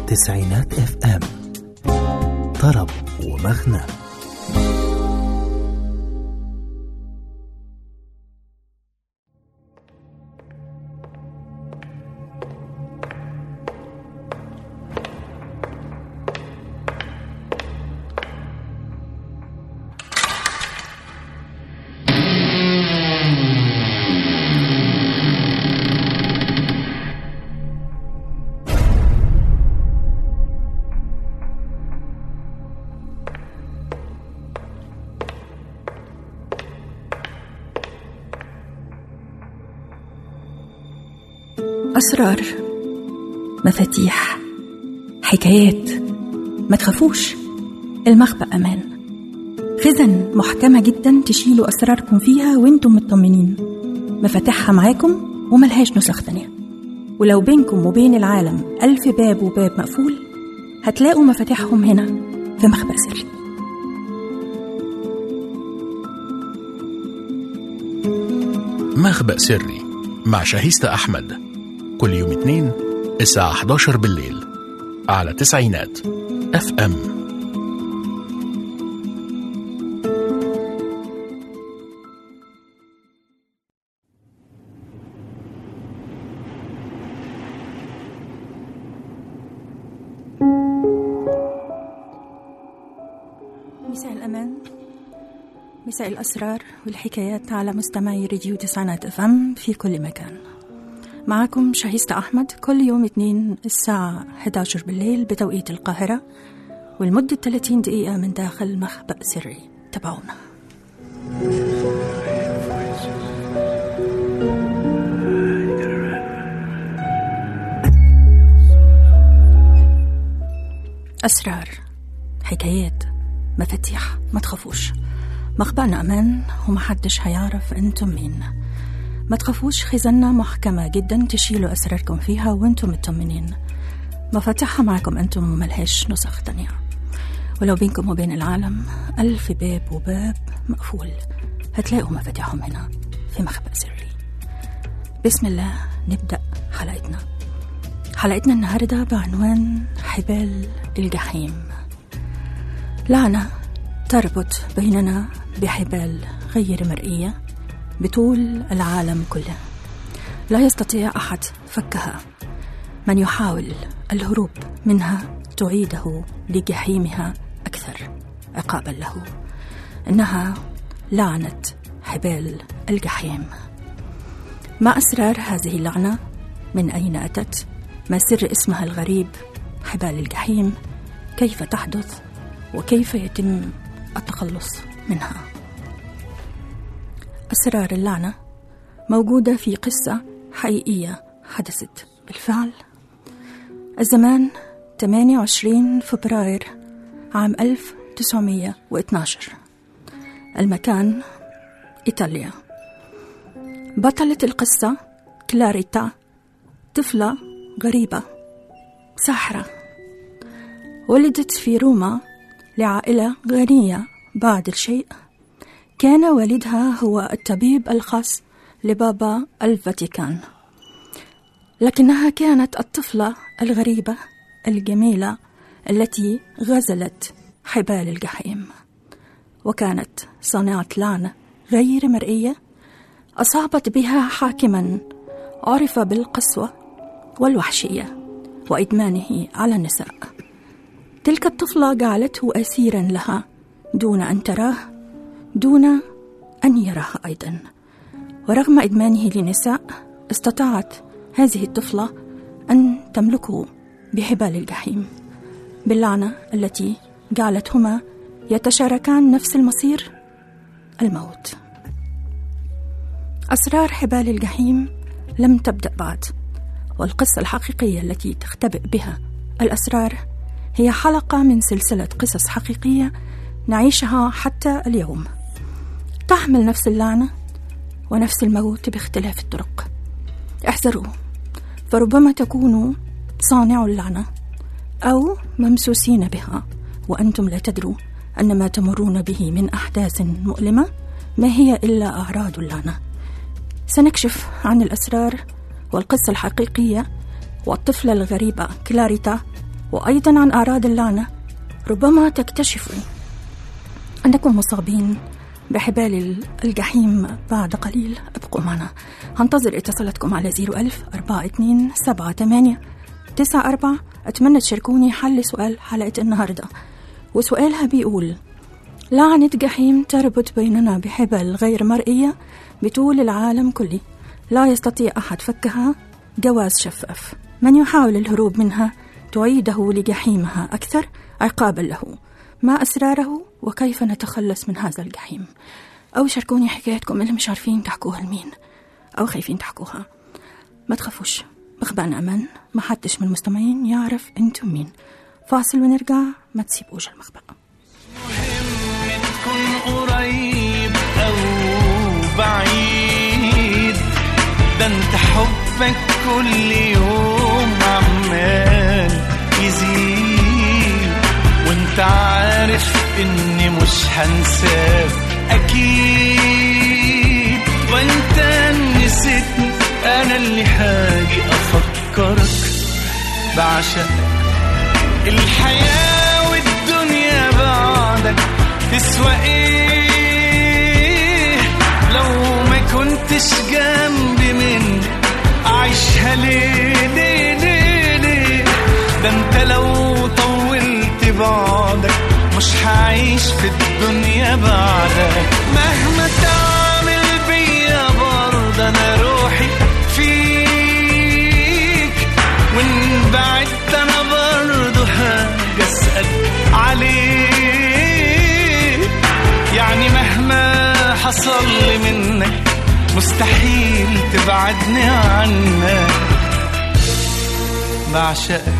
تسعينات اف ام طرب ومغنى أسرار مفاتيح حكايات ما تخافوش المخبأ أمان خزن محكمة جدا تشيلوا أسراركم فيها وانتم مطمنين مفاتيحها معاكم وملهاش نسخ تانية ولو بينكم وبين العالم ألف باب وباب مقفول هتلاقوا مفاتيحهم هنا في مخبأ سري مخبأ سري مع شاهيستة أحمد كل يوم اثنين الساعة 11 بالليل على تسعينات اف ام مساء الأمان مساء الأسرار والحكايات على مستمعي راديو تسعينات اف ام في كل مكان معكم شهيستة أحمد كل يوم اثنين الساعة 11 بالليل بتوقيت القاهرة ولمدة 30 دقيقة من داخل مخبأ سري تابعونا أسرار حكايات مفاتيح ما تخافوش مخبأنا أمان ومحدش هيعرف أنتم مين ما تخافوش خزانة محكمة جدا تشيلوا أسراركم فيها وانتم مطمنين مفاتيحها معكم أنتم وملهاش نسخ تانية ولو بينكم وبين العالم ألف باب وباب مقفول هتلاقوا مفاتيحهم هنا في مخبأ سري بسم الله نبدأ حلقتنا حلقتنا النهاردة بعنوان حبال الجحيم لعنة تربط بيننا بحبال غير مرئية بطول العالم كله لا يستطيع أحد فكها من يحاول الهروب منها تعيده لجحيمها أكثر عقابا له إنها لعنة حبال الجحيم ما أسرار هذه اللعنة من أين أتت ما سر اسمها الغريب حبال الجحيم كيف تحدث وكيف يتم التخلص منها أسرار اللعنة موجودة في قصة حقيقية حدثت بالفعل الزمان 28 فبراير عام 1912 المكان إيطاليا بطلة القصة كلاريتا طفلة غريبة ساحرة ولدت في روما لعائلة غنية بعض الشيء كان والدها هو الطبيب الخاص لبابا الفاتيكان لكنها كانت الطفلة الغريبة الجميلة التي غزلت حبال الجحيم وكانت صانعة لعنة غير مرئية أصابت بها حاكما عرف بالقسوة والوحشية وإدمانه على النساء تلك الطفلة جعلته أسيرا لها دون أن تراه دون أن يراها أيضا ورغم إدمانه للنساء استطاعت هذه الطفلة أن تملكه بحبال الجحيم باللعنة التي جعلتهما يتشاركان نفس المصير الموت أسرار حبال الجحيم لم تبدأ بعد والقصة الحقيقية التي تختبئ بها الأسرار هي حلقة من سلسلة قصص حقيقية نعيشها حتى اليوم تحمل نفس اللعنة ونفس الموت باختلاف الطرق احذروا فربما تكونوا صانعوا اللعنة أو ممسوسين بها وأنتم لا تدروا أن ما تمرون به من أحداث مؤلمة ما هي إلا أعراض اللعنة سنكشف عن الأسرار والقصة الحقيقية والطفلة الغريبة كلاريتا وأيضا عن أعراض اللعنة ربما تكتشفوا أنكم مصابين بحبال الجحيم بعد قليل ابقوا معنا هنتظر اتصالاتكم على 01000 42 78 94 أتمنى تشاركوني حل سؤال حلقة النهاردة وسؤالها بيقول لعنة جحيم تربط بيننا بحبل غير مرئية بطول العالم كله لا يستطيع أحد فكها جواز شفاف من يحاول الهروب منها تعيده لجحيمها أكثر عقابا له ما أسراره وكيف نتخلص من هذا الجحيم أو شاركوني حكايتكم اللي مش عارفين تحكوها لمين أو خايفين تحكوها ما تخافوش مخبأنا أمان ما حدش من المستمعين يعرف انتم مين فاصل ونرجع ما تسيبوش المخبأ مهم تكون قريب أو بعيد ده انت حبك كل يوم عمال يزيد وانت عارف اني مش هنساك اكيد وانت نسيتني انا اللي هاجي افكرك بعشقك الحياة والدنيا بعدك تسوى ايه لو ما كنتش جنبي من عايشها ليه ليه ليه ليه ده انت لو طولت بعدك مش هعيش في الدنيا بعدك مهما تعمل بيا برضه انا روحي فيك وان بعدت انا برضه هاجي اسال عليك يعني مهما حصل لي منك مستحيل تبعدني عنك بعشقك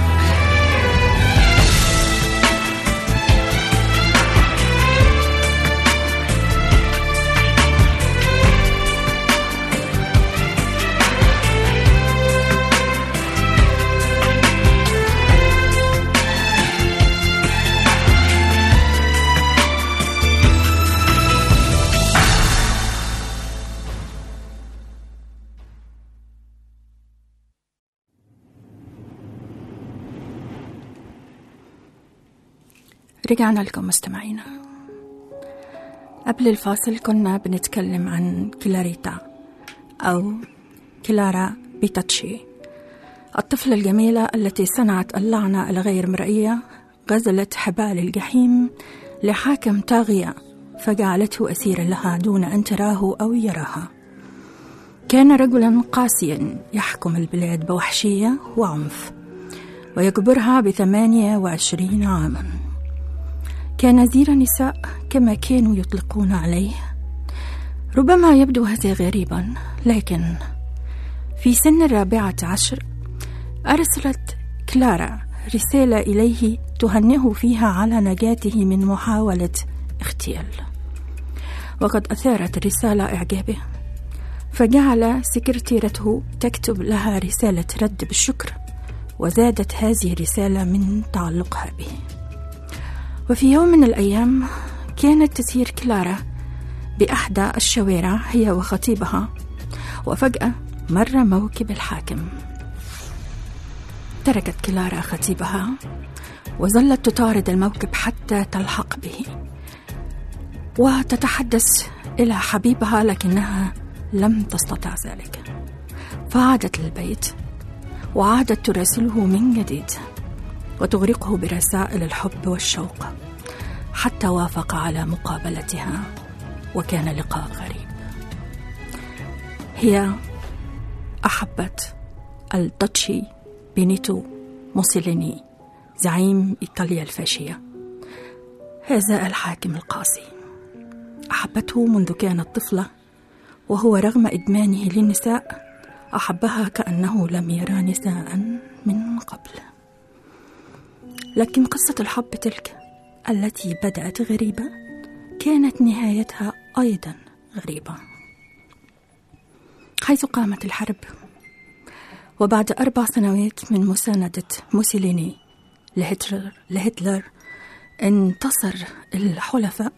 رجعنا لكم مستمعينا قبل الفاصل كنا بنتكلم عن كلاريتا أو كلارا بيتاتشي الطفلة الجميلة التي صنعت اللعنة الغير مرئية غزلت حبال الجحيم لحاكم طاغية فجعلته أسيرا لها دون أن تراه أو يراها كان رجلا قاسيا يحكم البلاد بوحشية وعنف ويجبرها بثمانية وعشرين عاماً كان زير نساء كما كانوا يطلقون عليه ربما يبدو هذا غريبا لكن في سن الرابعة عشر أرسلت كلارا رسالة إليه تهنئه فيها على نجاته من محاولة اغتيال وقد أثارت الرسالة إعجابه فجعل سكرتيرته تكتب لها رسالة رد بالشكر وزادت هذه الرسالة من تعلقها به وفي يوم من الأيام كانت تسير كلارا بأحدى الشوارع هي وخطيبها وفجأة مر موكب الحاكم تركت كلارا خطيبها وظلت تطارد الموكب حتى تلحق به وتتحدث إلى حبيبها لكنها لم تستطع ذلك فعادت للبيت وعادت تراسله من جديد وتغرقه برسائل الحب والشوق حتى وافق على مقابلتها وكان لقاء غريب هي احبت الداتشي بينيتو موسوليني زعيم ايطاليا الفاشيه هذا الحاكم القاسي احبته منذ كانت طفله وهو رغم ادمانه للنساء احبها كانه لم يرى نساء من قبل لكن قصة الحب تلك التي بدأت غريبة كانت نهايتها أيضا غريبة حيث قامت الحرب وبعد أربع سنوات من مساندة موسوليني لهتلر, لهتلر انتصر الحلفاء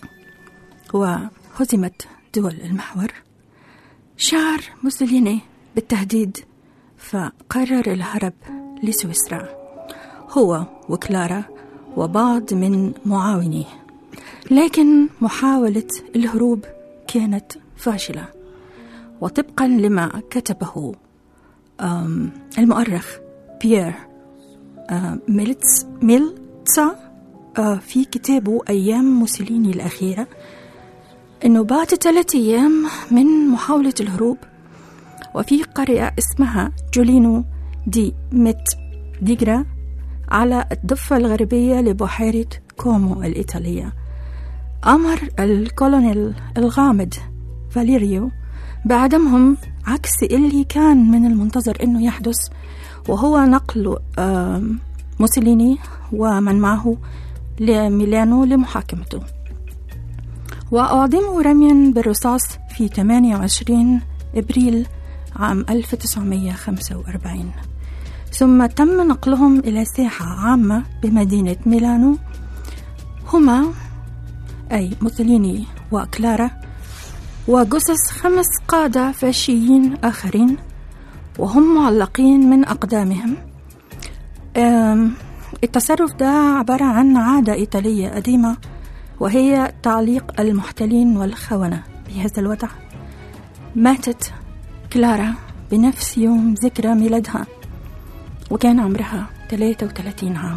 وهزمت دول المحور شعر موسوليني بالتهديد فقرر الهرب لسويسرا هو وكلارا وبعض من معاونيه لكن محاولة الهروب كانت فاشلة وطبقا لما كتبه آم، المؤرخ بيير آم، ميلتس ميلتسا آه، في كتابه أيام موسوليني الأخيرة أنه بعد ثلاثة أيام من محاولة الهروب وفي قرية اسمها جولينو دي ميت ديجرا على الضفة الغربية لبحيرة كومو الإيطالية أمر الكولونيل الغامض فاليريو بعدمهم عكس اللي كان من المنتظر أنه يحدث وهو نقل آم، موسوليني ومن معه لميلانو لمحاكمته وأعدموا رميا بالرصاص في 28 إبريل عام 1945 ثم تم نقلهم إلى ساحة عامة بمدينة ميلانو هما أي موسوليني وكلارا وجثث خمس قادة فاشيين آخرين وهم معلقين من أقدامهم أم، التصرف ده عبارة عن عادة إيطالية قديمة وهي تعليق المحتلين والخونة بهذا الوضع ماتت كلارا بنفس يوم ذكرى ميلادها وكان عمرها 33 عام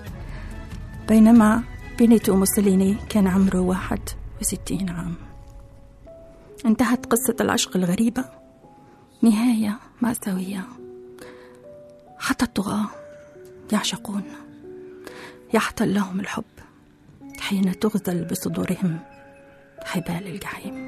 بينما بينيتو موسوليني كان عمره 61 عام انتهت قصة العشق الغريبة نهاية مأساوية حتى الطغاة يعشقون يحتل لهم الحب حين تغزل بصدورهم حبال الجحيم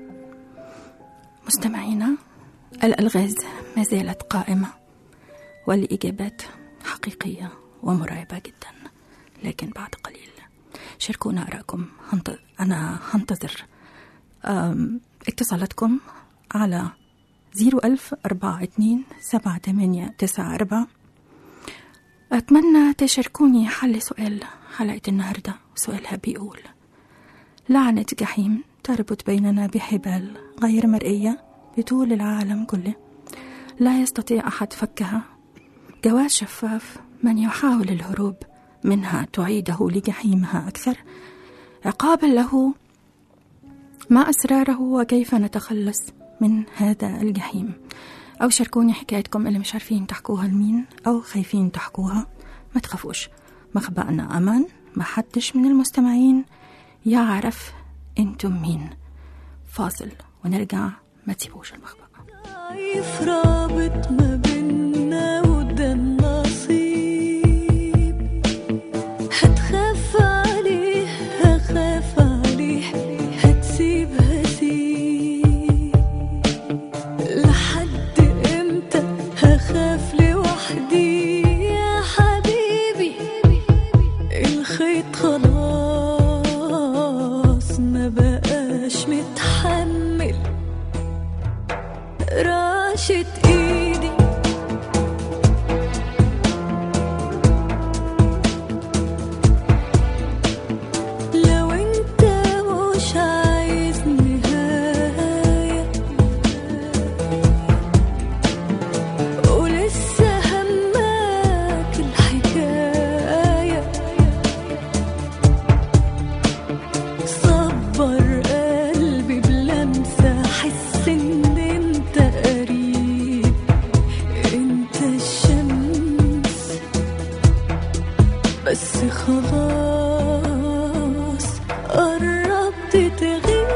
مستمعينا الألغاز ما زالت قائمة والإجابات حقيقية ومرعبة جدا لكن بعد قليل شاركونا آراءكم هنت... أنا هنتظر أم، اتصالاتكم على زيرو ألف أربعة اتنين سبعة تمانية تسعة أربعة أتمنى تشاركوني حل سؤال حلقة النهاردة سؤالها بيقول لعنة جحيم تربط بيننا بحبال غير مرئية بطول العالم كله لا يستطيع أحد فكها جواز شفاف من يحاول الهروب منها تعيده لجحيمها أكثر عقابا له ما أسراره وكيف نتخلص من هذا الجحيم أو شاركوني حكايتكم اللي مش عارفين تحكوها لمين أو خايفين تحكوها ما تخافوش مخبأنا أمان ما حدش من المستمعين يعرف انتم مين فاصل ونرجع ما تسيبوش المخبأ ضعيف رابط ما بينا وده النصيب هتخاف عليه هخاف عليه هتسيب هسيب لحد امتى هخاف لوحدي يا حبيبي الخيط خلاص ما بقاش متحمل راشت ايدي لو انت مش عايز نهاية ولسه هماك الحكاية صبر قلبي بلمسة حس ان انت قريب انت الشمس بس خلاص قربت تغيب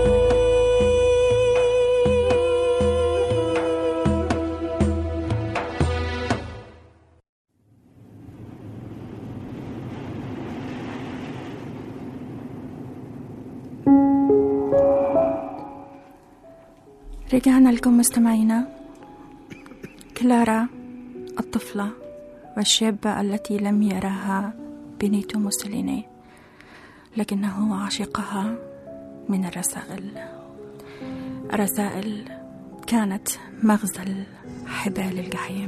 رجعنا لكم مستمعينا كلارا الطفلة والشابة التي لم يراها بينيتو موسوليني لكنه عشقها من الرسائل الرسائل كانت مغزل حبال الجحيم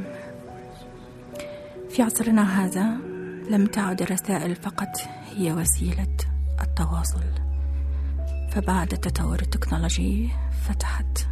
في عصرنا هذا لم تعد الرسائل فقط هي وسيلة التواصل فبعد التطور التكنولوجي فتحت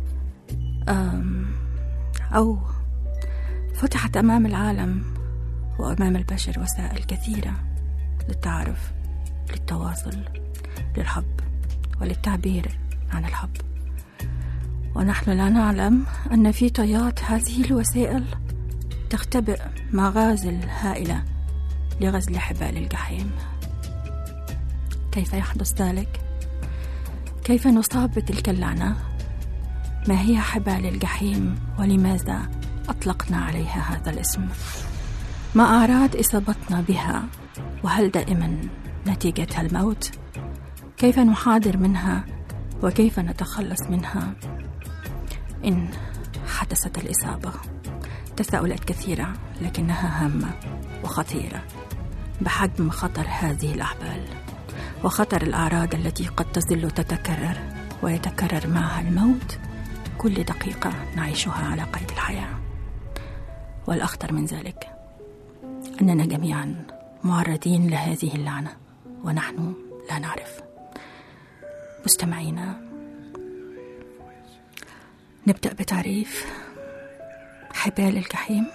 أم، أو فتحت أمام العالم وأمام البشر وسائل كثيرة للتعارف للتواصل للحب وللتعبير عن الحب ونحن لا نعلم أن في طيات هذه الوسائل تختبئ مغازل هائلة لغزل حبال الجحيم كيف يحدث ذلك؟ كيف نصاب بتلك اللعنة؟ ما هي حبال الجحيم ولماذا أطلقنا عليها هذا الاسم؟ ما أعراض إصابتنا بها؟ وهل دائما نتيجتها الموت؟ كيف نحاضر منها وكيف نتخلص منها إن حدثت الإصابة؟ تساؤلات كثيرة لكنها هامة وخطيرة بحجم خطر هذه الأحبال وخطر الأعراض التي قد تظل تتكرر ويتكرر معها الموت كل دقيقة نعيشها على قيد الحياة والأخطر من ذلك أننا جميعا معرضين لهذه اللعنة ونحن لا نعرف مستمعينا نبدأ بتعريف حبال الجحيم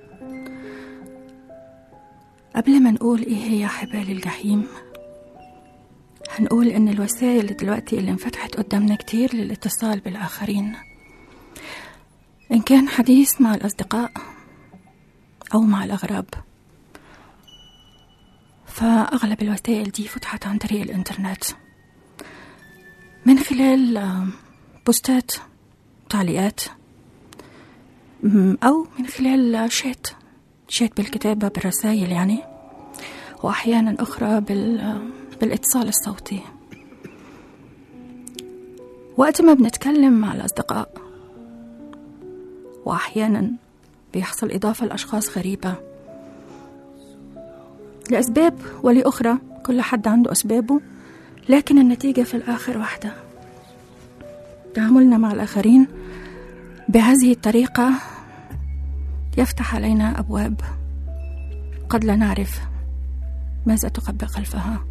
قبل ما نقول ايه هي حبال الجحيم هنقول ان الوسائل دلوقتي اللي انفتحت قدامنا كتير للاتصال بالاخرين ان كان حديث مع الاصدقاء او مع الاغراب فاغلب الوسائل دي فتحت عن طريق الانترنت من خلال آه، بوستات تعليقات م- أو من خلال شات شات بالكتابة بالرسائل يعني وأحيانا أخرى بال بالاتصال الصوتي وقت ما بنتكلم مع الأصدقاء وأحيانا بيحصل إضافة لأشخاص غريبة لأسباب ولأخرى كل حد عنده أسبابه لكن النتيجة في الآخر واحدة تعاملنا مع الآخرين بهذه الطريقة يفتح علينا أبواب قد لا نعرف ماذا تخبئ خلفها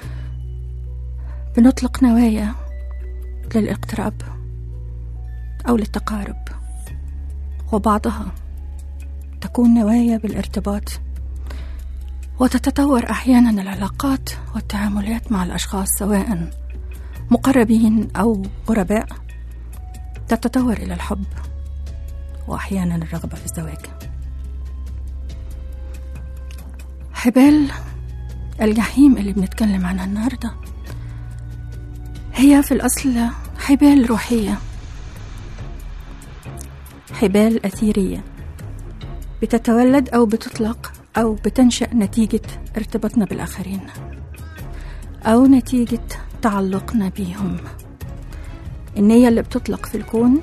بنطلق نوايا للاقتراب أو للتقارب وبعضها تكون نوايا بالارتباط وتتطور أحيانا العلاقات والتعاملات مع الأشخاص سواء مقربين أو غرباء تتطور إلى الحب وأحيانا الرغبة في الزواج حبال الجحيم اللي بنتكلم عنها النهاردة هي في الأصل حبال روحية حبال أثيرية بتتولد أو بتطلق أو بتنشأ نتيجة ارتباطنا بالآخرين أو نتيجة تعلقنا بيهم النية اللي بتطلق في الكون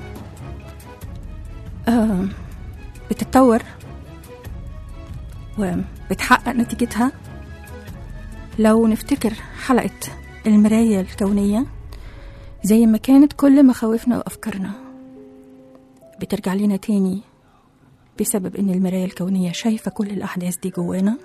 آه بتتطور وبتحقق نتيجتها لو نفتكر حلقة المراية الكونية زي ما كانت كل مخاوفنا وأفكارنا بترجع لنا تاني بسبب إن المراية الكونية شايفة كل الأحداث دي جوانا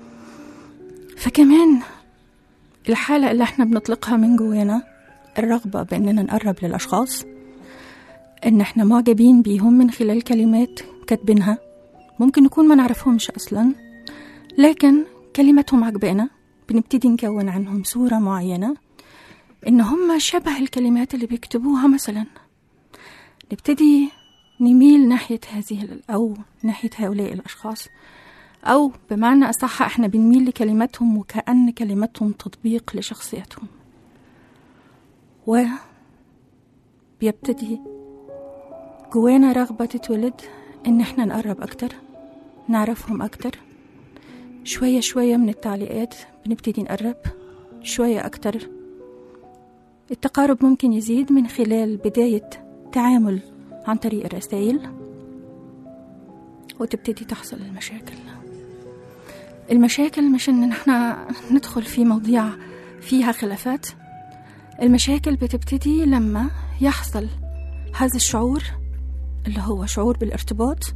فكمان الحالة اللي احنا بنطلقها من جوانا الرغبة بأننا نقرب للأشخاص إن احنا معجبين بيهم من خلال كلمات كاتبينها ممكن نكون ما نعرفهمش أصلا لكن كلماتهم عجبانا بنبتدي نكون عنهم صورة معينة إن هم شبه الكلمات اللي بيكتبوها مثلا نبتدي نميل ناحية هذه ال- أو ناحية هؤلاء الأشخاص أو بمعنى أصح إحنا بنميل لكلماتهم وكأن كلماتهم تطبيق لشخصيتهم و بيبتدي جوانا رغبة تتولد إن إحنا نقرب أكتر نعرفهم أكتر شوية شوية من التعليقات بنبتدي نقرب شوية أكتر التقارب ممكن يزيد من خلال بداية تعامل عن طريق الرسائل وتبتدي تحصل المشاكل المشاكل مش ان احنا ندخل في مواضيع فيها خلافات المشاكل بتبتدي لما يحصل هذا الشعور اللي هو شعور بالارتباط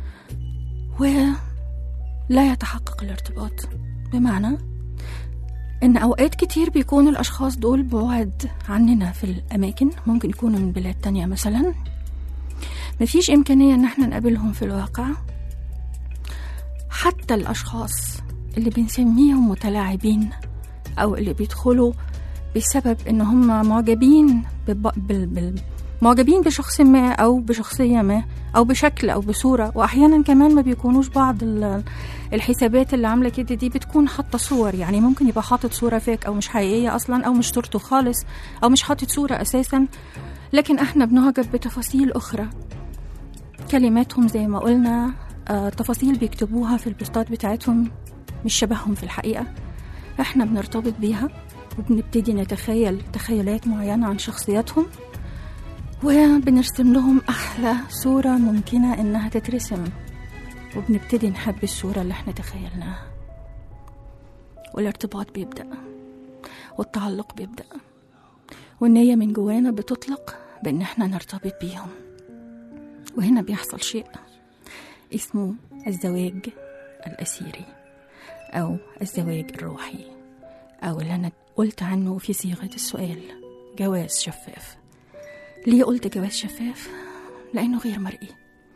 ولا يتحقق الارتباط بمعنى ان اوقات كتير بيكون الاشخاص دول بعاد عننا في الاماكن ممكن يكونوا من بلاد تانية مثلا مفيش امكانية ان احنا نقابلهم في الواقع حتى الأشخاص اللي بنسميهم متلاعبين أو اللي بيدخلوا بسبب إن هم معجبين بب... بال... بال... معجبين بشخص ما أو بشخصية ما أو بشكل أو بصورة وأحيانا كمان ما بيكونوش بعض ال- الحسابات اللي عاملة كده دي بتكون حاطة صور يعني ممكن يبقى حاطط صورة فيك أو مش حقيقية أصلا أو مش صورته خالص أو مش حاطط صورة أساسا لكن احنا بنعجب بتفاصيل أخرى كلماتهم زي ما قلنا آه، تفاصيل بيكتبوها في البوستات بتاعتهم مش شبههم في الحقيقة احنا بنرتبط بيها وبنبتدي نتخيل تخيلات معينة عن شخصياتهم وبنرسم لهم أحلى صورة ممكنة إنها تترسم وبنبتدي نحب الصورة اللي احنا تخيلناها والارتباط بيبدأ والتعلق بيبدأ والنية من جوانا بتطلق بإن احنا نرتبط بيهم وهنا بيحصل شيء اسمه الزواج الأسيري أو الزواج الروحي أو اللي أنا قلت عنه في صيغة السؤال جواز شفاف ليه قلت جواز شفاف؟ لأنه غير مرئي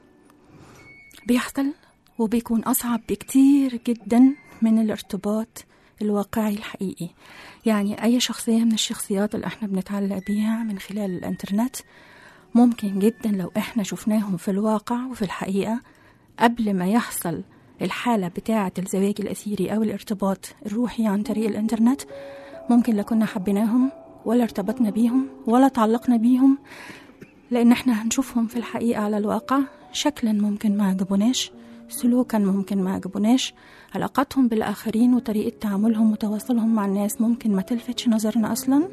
بيحصل وبيكون أصعب بكتير جدا من الارتباط الواقعي الحقيقي يعني أي شخصية من الشخصيات اللي احنا بنتعلق بيها من خلال الانترنت ممكن جدا لو احنا شفناهم في الواقع وفي الحقيقة قبل ما يحصل الحالة بتاعة الزواج الأسيري أو الارتباط الروحي عن طريق الإنترنت ممكن لا كنا حبيناهم ولا ارتبطنا بيهم ولا تعلقنا بيهم لأن احنا هنشوفهم في الحقيقة على الواقع شكلا ممكن ما عجبوناش سلوكا ممكن ما عجبوناش علاقاتهم بالآخرين وطريقة تعاملهم وتواصلهم مع الناس ممكن ما تلفتش نظرنا أصلا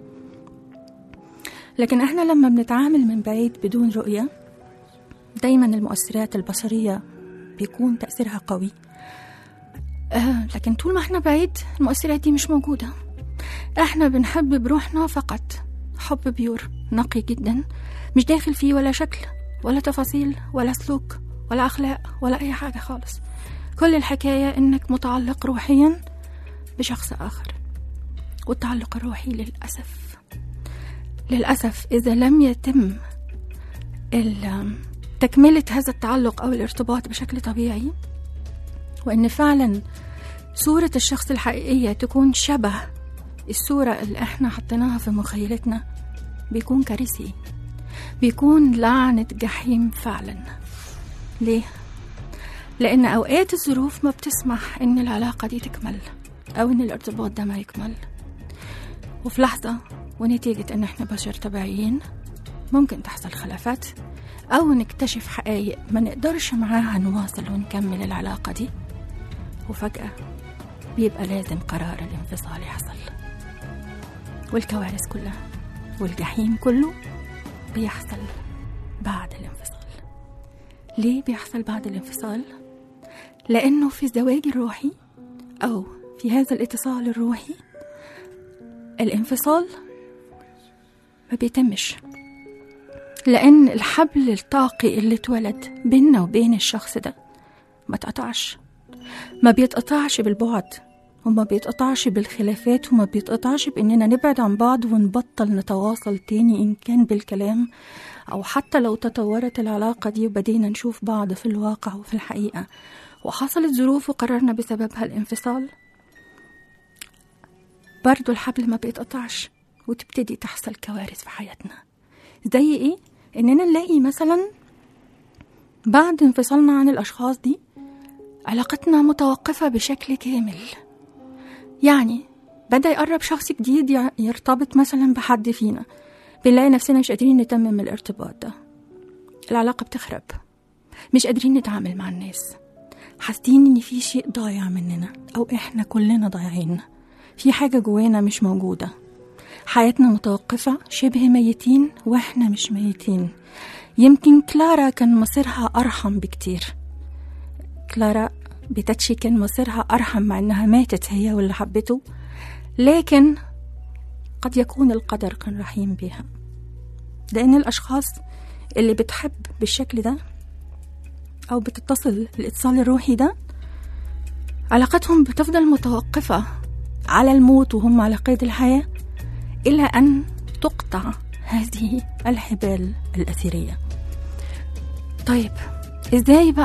لكن احنا لما بنتعامل من بعيد بدون رؤية دايما المؤثرات البصرية بيكون تأثيرها قوي آه لكن طول ما احنا بعيد المؤثرات دي مش موجودة احنا بنحب بروحنا فقط حب بيور نقي جدا مش داخل فيه ولا شكل ولا تفاصيل ولا سلوك ولا أخلاق ولا أي حاجة خالص كل الحكاية إنك متعلق روحيا بشخص آخر والتعلق الروحي للأسف للأسف إذا لم يتم ال- تكملة هذا التعلق أو الارتباط بشكل طبيعي وإن فعلا صورة الشخص الحقيقية تكون شبه الصورة اللي احنا حطيناها في مخيلتنا بيكون كارثي بيكون لعنة جحيم فعلا ليه؟ لأن أوقات الظروف ما بتسمح إن العلاقة دي تكمل أو إن الارتباط ده ما يكمل وفي لحظة ونتيجة إن إحنا بشر طبيعيين ممكن تحصل خلافات أو نكتشف حقائق ما نقدرش معاها نواصل ونكمل العلاقة دي وفجأة بيبقى لازم قرار الانفصال يحصل والكوارث كلها والجحيم كله بيحصل بعد الانفصال ليه بيحصل بعد الانفصال؟ لأنه في الزواج الروحي أو في هذا الاتصال الروحي الانفصال ما بيتمش لأن الحبل الطاقي اللي اتولد بيننا وبين الشخص ده ما اتقطعش ما بيتقطعش بالبعد وما بيتقطعش بالخلافات وما بيتقطعش بإننا نبعد عن بعض ونبطل نتواصل تاني إن كان بالكلام أو حتى لو تطورت العلاقة دي وبدينا نشوف بعض في الواقع وفي الحقيقة وحصلت ظروف وقررنا بسببها الانفصال برضو الحبل ما بيتقطعش وتبتدي تحصل كوارث في حياتنا زي ايه اننا نلاقي مثلا بعد انفصالنا عن الاشخاص دي علاقتنا متوقفة بشكل كامل يعني بدأ يقرب شخص جديد يع- يرتبط مثلا بحد فينا بنلاقي نفسنا مش قادرين نتمم الارتباط ده العلاقة بتخرب مش قادرين نتعامل مع الناس حاسين ان في شيء ضايع مننا او احنا كلنا ضايعين في حاجة جوانا مش موجودة حياتنا متوقفة شبه ميتين واحنا مش ميتين يمكن كلارا كان مصيرها أرحم بكتير كلارا بتاتشي كان مصيرها أرحم مع إنها ماتت هي واللي حبته لكن قد يكون القدر كان رحيم بها لأن الأشخاص اللي بتحب بالشكل ده أو بتتصل الاتصال الروحي ده علاقتهم بتفضل متوقفة على الموت وهم على قيد الحياة إلى أن تقطع هذه الحبال الأثرية طيب إزاي بقى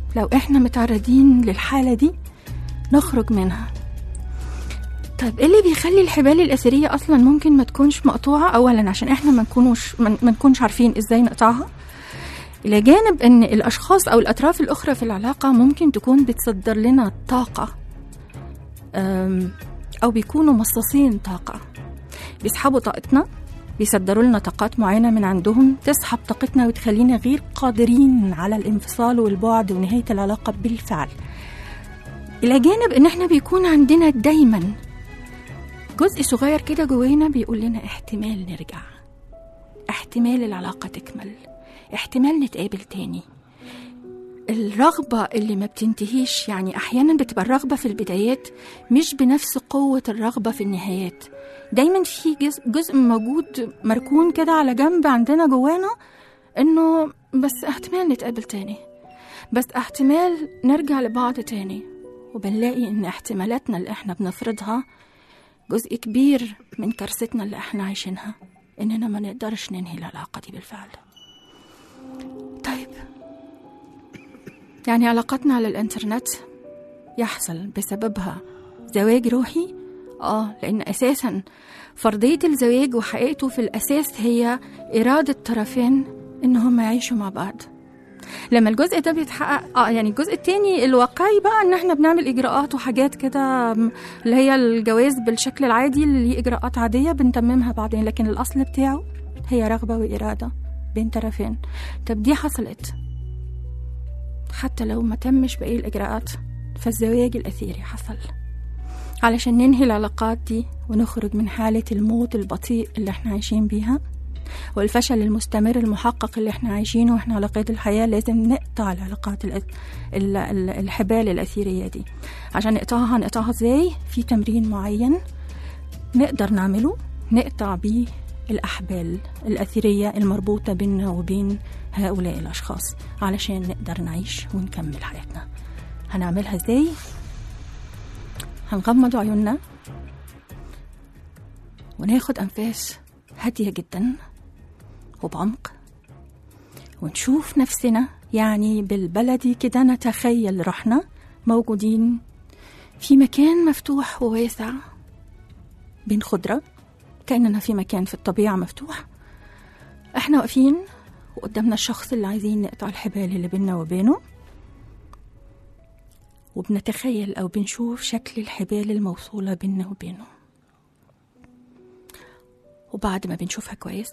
لو احنا متعرضين للحالة دي نخرج منها طيب ايه اللي بيخلي الحبال الأثرية أصلا ممكن ما تكونش مقطوعة أولا عشان احنا ما نكونوش ما ما نكونش عارفين ازاي نقطعها إلى جانب إن الأشخاص أو الأطراف الأخرى في العلاقة ممكن تكون بتصدر لنا طاقة أم، أو بيكونوا مصاصين طاقة بيسحبوا طاقتنا بيصدروا لنا طاقات معينة من عندهم تسحب طاقتنا وتخلينا غير قادرين على الانفصال والبعد ونهاية العلاقة بالفعل إلى جانب إن إحنا بيكون عندنا دايما جزء صغير كده جوانا بيقول لنا احتمال نرجع احتمال العلاقة تكمل احتمال نتقابل تاني الرغبة اللي ما بتنتهيش يعني أحيانا بتبقى الرغبة في البدايات مش بنفس قوة الرغبة في النهايات دايما في جزء, جزء موجود مركون كده على جنب عندنا جوانا إنه بس احتمال نتقابل تاني بس احتمال نرجع لبعض تاني وبنلاقي إن احتمالاتنا اللي احنا بنفرضها جزء كبير من كارثتنا اللي احنا عايشينها إننا ما نقدرش ننهي العلاقة دي بالفعل طيب يعني علاقتنا على الانترنت يحصل بسببها زواج روحي اه لان اساسا فرضيه الزواج وحقيقته في الاساس هي اراده طرفين ان هم يعيشوا مع بعض لما الجزء ده بيتحقق اه يعني الجزء التاني الواقعي بقى ان احنا بنعمل اجراءات وحاجات كده م، اللي هي الجواز بالشكل العادي اللي ليه اجراءات عاديه بنتممها بعدين لكن الاصل بتاعه هي رغبه واراده بين طرفين طب دي حصلت حتى لو ما تمش باقي الاجراءات فالزواج الاثيري حصل علشان ننهي العلاقات دي ونخرج من حالة الموت البطيء اللي احنا عايشين بيها والفشل المستمر المحقق اللي احنا عايشينه واحنا على قيد الحياة لازم نقطع العلاقات الأ- ال- ال- الحبال الأثيرية دي عشان نقطعها نقطعها ازاي في تمرين معين نقدر نعمله نقطع بيه الأحبال الأثيرية المربوطة بيننا وبين هؤلاء الأشخاص علشان نقدر نعيش ونكمل حياتنا هنعملها ازاي؟ هنغمض عيوننا وناخد أنفاس هادية جدا وبعمق ونشوف نفسنا يعني بالبلدي كده نتخيل روحنا موجودين في مكان مفتوح وواسع بين خضرة كأننا في مكان في الطبيعة مفتوح احنا واقفين وقدامنا الشخص اللي عايزين نقطع الحبال اللي بيننا وبينه وبنتخيل أو بنشوف شكل الحبال الموصولة بيننا وبينه وبعد ما بنشوفها كويس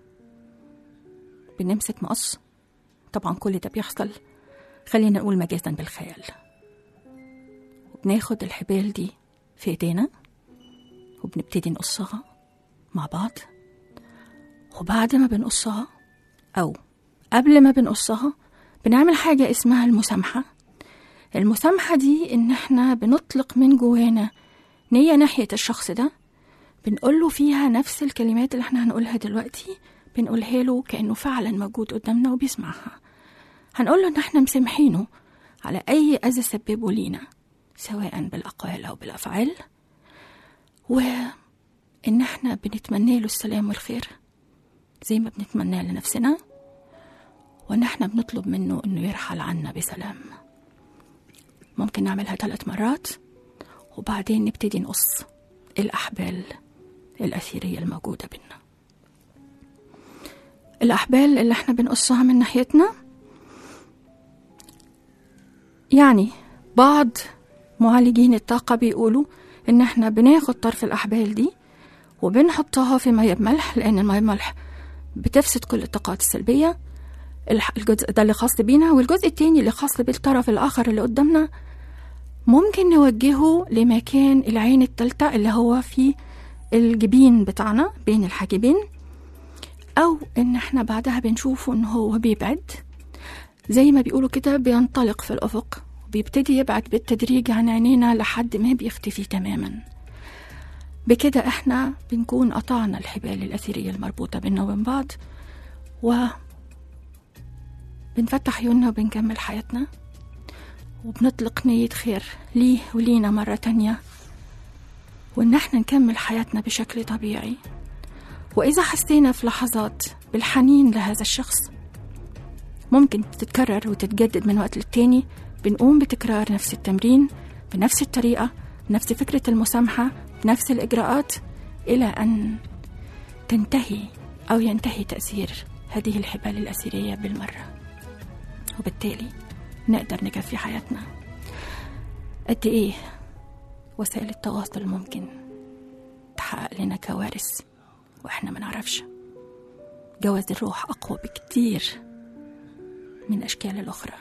بنمسك مقص طبعا كل ده بيحصل خلينا نقول مجازا بالخيال وبناخد الحبال دي في ايدينا وبنبتدي نقصها مع بعض وبعد ما بنقصها أو قبل ما بنقصها بنعمل حاجة اسمها المسامحة المسامحة دي إن إحنا بنطلق من جوانا نية ناحية الشخص ده بنقول له فيها نفس الكلمات اللي إحنا هنقولها دلوقتي بنقولها له كأنه فعلا موجود قدامنا وبيسمعها هنقول له إن إحنا مسامحينه على أي أذى سببه لينا سواء بالأقوال أو بالأفعال وإن إحنا بنتمنى له السلام والخير زي ما بنتمناه لنفسنا وإن إحنا بنطلب منه إنه يرحل عنا بسلام ممكن نعملها ثلاث مرات وبعدين نبتدي نقص الأحبال الأثيرية الموجودة بينا الأحبال اللي احنا بنقصها من ناحيتنا يعني بعض معالجين الطاقة بيقولوا إن احنا بناخد طرف الأحبال دي وبنحطها في مية بملح لأن المية بملح بتفسد كل الطاقات السلبية الح- الجزء ده اللي خاص بينا والجزء التاني اللي خاص بالطرف الآخر اللي قدامنا ممكن نوجهه لمكان العين التالتة اللي هو في الجبين بتاعنا بين الحاجبين أو إن احنا بعدها بنشوفه إن هو بيبعد زي ما بيقولوا كده بينطلق في الأفق وبيبتدي يبعد بالتدريج عن عينينا لحد ما بيختفي تماما بكده احنا بنكون قطعنا الحبال الأثيرية المربوطة بينا وبين بعض و بنفتح عيوننا وبنكمل حياتنا وبنطلق نية خير ليه ولينا مرة تانية وإن احنا نكمل حياتنا بشكل طبيعي وإذا حسينا في لحظات بالحنين لهذا الشخص ممكن تتكرر وتتجدد من وقت للتاني بنقوم بتكرار نفس التمرين بنفس الطريقة بنفس فكرة المسامحة بنفس الإجراءات إلى أن تنتهي أو ينتهي تأثير هذه الحبال الأسيرية بالمرة وبالتالي نقدر نكفي حياتنا قد إيه وسائل التواصل ممكن تحقق لنا كوارث وإحنا ما نعرفش جواز الروح أقوى بكتير من الأشكال الأخرى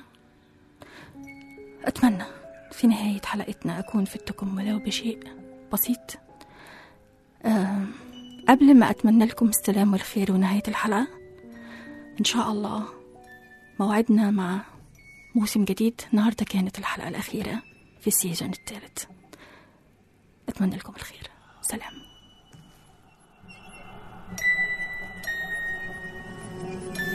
أتمنى في نهاية حلقتنا أكون فدتكم ولو بشيء بسيط أه قبل ما أتمنى لكم السلام والخير ونهاية الحلقة إن شاء الله موعدنا مع موسم جديد النهاردة كانت الحلقة الأخيرة في السيزون الثالث أتمنى لكم الخير سلام